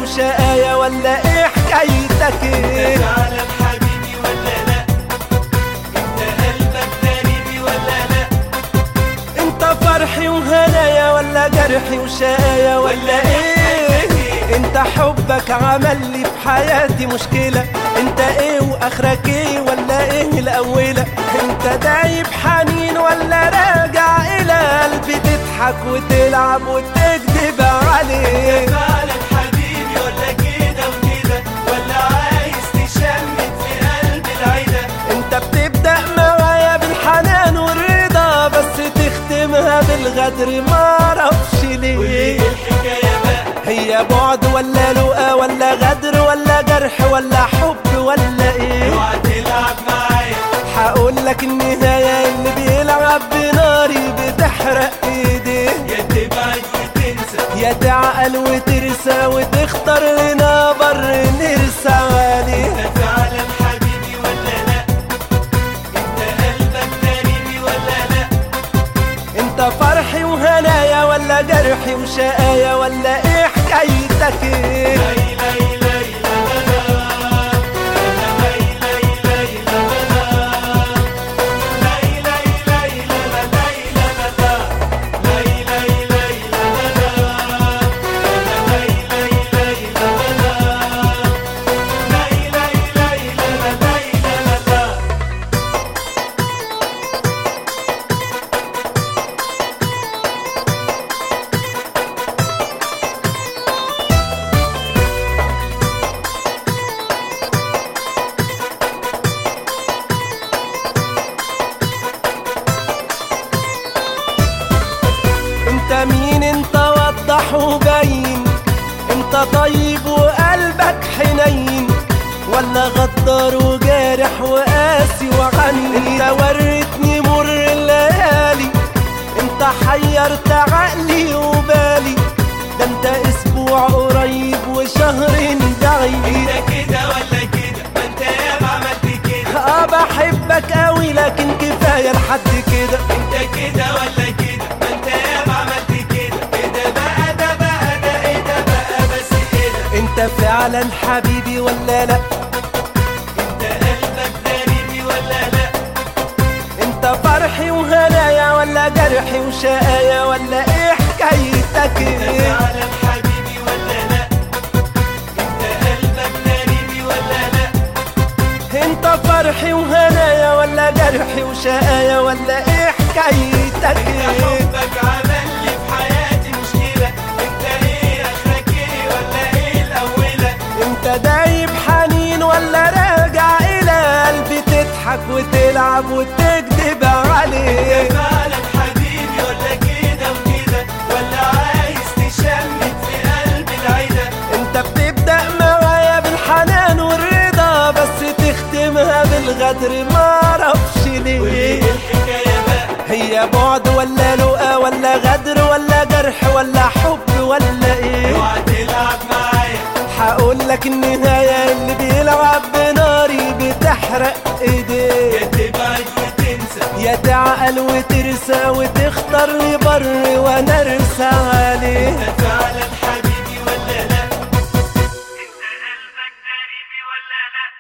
وشقايا ولا ايه حكايتك ايه فعلا حبيبي ولا لا انت قلبك غريبي ولا لا انت فرحي وهنايا ولا جرحي وشقايا ولا ايه انت حبك عمل لي في حياتي مشكلة انت ايه واخرك ايه ولا ايه الاولى انت دايب حنين ولا راجع الى قلبي تضحك وتلعب وتكذب عليه فعلا حبيبي ولا كده وكده ولا عايز تشمت في قلب العيدة انت بتبدأ معايا بالحنان والرضا بس تختمها بالغدر معرفش ليه وايه الحكاية بقى هي بعد ولا لقا ولا غدر ولا جرح ولا حب ولا ايه اوعى تلعب معايا هقول لك النهاية اللي بيلعب بناري بتحرق ايديه يا تبعد وتنسى يا تعقل وترسى وتختار لنا بر نرسى عليه انت فعلا حبيبي ولا لا انت قلبك غريبي ولا لا انت فرحي وهنايا ولا جرحي وشقايا ولا ايه حكايتك ايه لي لي لي لا لا لا لي لي لي لا لا لا لي لي لي لا لا لي لا لا لي لي لي لا لا لي لي لي لا لا لي لي لي لا لا لي لا لا انت مين انت وضح وبين انت طيب وقلبك حنين ولا غدار وجارح وقاسي وعني انت وريتني مر الليالي انت حيرت عقلي وبالي ده انت اسبوع قريب وشهر بعيد انت كده ولا كده ما انت ياما عملت كده اه بحبك قوي لكن كفايه لحد كده انت كده ولا كده ما انت ياما عملت كده كده بقى ده بقى ده ايه ده بقى بس كده انت فعلا حبيبي ولا لا انت قلبك غريبي ولا لا انت فرحي وهنايا ولا جرحي وشقايا ولا ايه حكايتك انت ايه فعلا حبيبي ولا لا انت قلبك غريبي ولا لا انت فرحي وهنايا ولا جرحي وشقايا ولا ايه حكايتك انت ايه حبك عمل لي في حياتي مشكلة انت ايه اخرك ايه ولا ايه الاولى انت دايب حنين ولا راجع الى قلبي تضحك وتلعب وتكذب عليه فعلا حبيبي ولا كده وكده ولا عايز تشمت في قلب العيدة انت بتبدأ معايا بالحنان والرضا بس تختمها بالغدر معرفش وايه ليه الحكاية بقى هي بعد ولا لقا ولا غدر ولا جرح ولا حب ولا ايه اوعى تلعب معايا هقول لك النهاية اللي بيلعب بناري بتحرق ايديه يا تبعد وتنسى يا تعقل وترسى وتختار لي بر وانا ارسى عليه انت فعلا حبيبي ولا لا انت قلبك غريبي ولا لا